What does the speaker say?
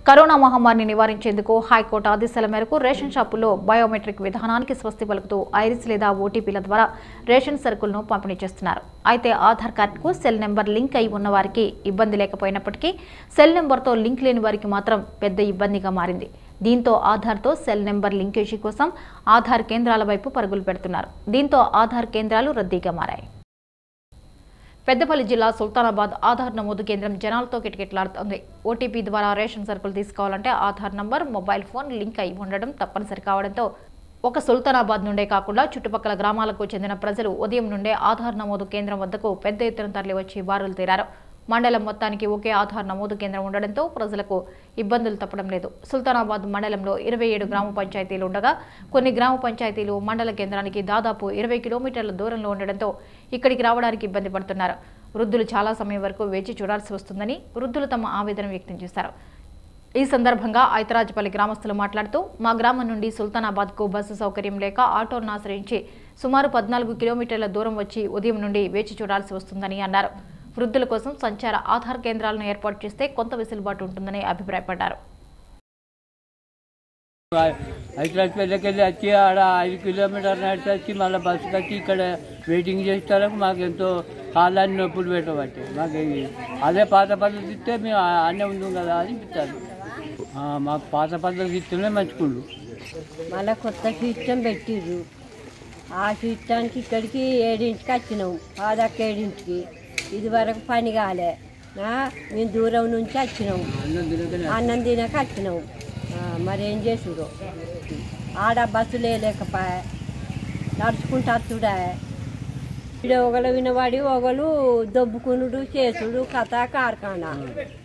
corona మహమ్మారిని నివారించేందుకు high court ఆదేశాల మేరకు రేషన్ షాపుల్లో బయోమెట్రిక్ విధానానికి స్వస్తి పలుకుతూ ఐరిస్ లేదా ఓటీపీల ద్వారా రేషన్ సరుకులను పంపిణీ చేస్తున్నారు అయితే ఆధార్ కార్డుకు సెల్ నెంబర్ లింక్ అయి ఉన్న వారికి ఇబ్బంది లేకపోయినప్పటికీ సెల్ నెంబర్తో లింక్ లేని వారికి మాత్రం పెద్ద ఇబ్బందిగా మారింది దీంతో ఆధార్తో సెల్ నెంబర్ లింకేజీ కోసం ఆధార్ కేంద్రాల వైపు పరుగులు పెడుతున్నారు దీంతో ఆధార్ కేంద్రాలు రద్దీగా మారాయి పెద్దపల్లి జిల్లా సుల్తానాబాద్ ఆధార్ నమోదు కేంద్రం జనాలతో కిటకిటలాడుతోంది ఓటీపీ ద్వారా రేషన్ సరుకులు తీసుకోవాలంటే Aadhaar number mobile phone link అయి ఉండడం తప్పనిసరి కావడంతో ఒక సుల్తానాబాద్ నుండే కాకుండా చుట్టుపక్కల గ్రామాలకు చెందిన ప్రజలు ఉదయం నుండే ఆధార్ నమోదు కేంద్రం వద్దకు పెద్ద ఎత్తున తరలివచ్చి బారులు తీరారు మండలం మొత్తానికి ఒకే ఆధార్ నమోదు కేంద్రం ఉండడంతో ప్రజలకు ఇబ్బందులు తప్పడం లేదు సుల్తానాబాద్ మండలంలో ఇరవై ఏడు గ్రామ పంచాయతీలు ఉండగా కొన్ని గ్రామ పంచాయతీలు మండల కేంద్రానికి దాదాపు ఇరవై కిలోమీటర్ల దూరంలో ఉండడంతో ఇక్కడికి రావడానికి ఇబ్బంది పడుతున్నారు వృద్ధులు చాలా సమయం వరకు వేచి చూడాల్సి వస్తుందని వృద్ధులు తమ ఆవేదన వ్యక్తం చేశారు ఈ సందర్భంగా ఐతరాజపల్లి గ్రామస్తులు మాట్లాడుతూ మా గ్రామం నుండి సుల్తానాబాద్కు బస్సు సౌకర్యం లేక ఆటోను ఆశ్రయించి సుమారు పద్నాలుగు కిలోమీటర్ల దూరం వచ్చి ఉదయం నుండి వేచి చూడాల్సి వస్తుందని అన్నారు వృద్ధుల కోసం సంచార ఆధార్ కేంద్రాలను ఏర్పాటు చేస్తే కొంత వెసులుబాటు ఉంటుందని అభిప్రాయపడ్డారు హైదరాబాద్కి వెళ్ళి వచ్చి ఆడ ఐదు కిలోమీటర్ నడిచి వచ్చి మళ్ళీ బస్సుకి వచ్చి ఇక్కడ వెయిటింగ్ చేసేటప్పుడు మాకు ఎంతో కాళ్ళని నొప్పులు పెట్టబట్టి మాకు ఈ- అదే పాత పద్ధతి ఇస్తే మేము అన్నీ ఉందాం కదా అని చెప్తారు మాకు పాత పద్ధతి ఇస్తేనే మంచుకుండు మళ్ళీ కొత్త సిస్టమ్ పెట్టిర్రు ఆ సిస్టానికి ఇక్కడికి ఏడింటికి వచ్చినాం పాదక్క ఏడింటికి ఇది వరకు పని కాలే ఆ, మేము దూరం నుంచి వచ్చినాం అన్నం తినకనే అన్నం తినక వచ్చినాం ఆ, మరి ఏం చేసుడు ఆడ బస్సులు లేకపోయా నడుచుకుంటూ వస్తుడా ఇక్కడ ఒకళ్ళు వినబడి ఒకళ్ళు దొబ్బుకునుడు చేసుడు కథ కార్ఖానా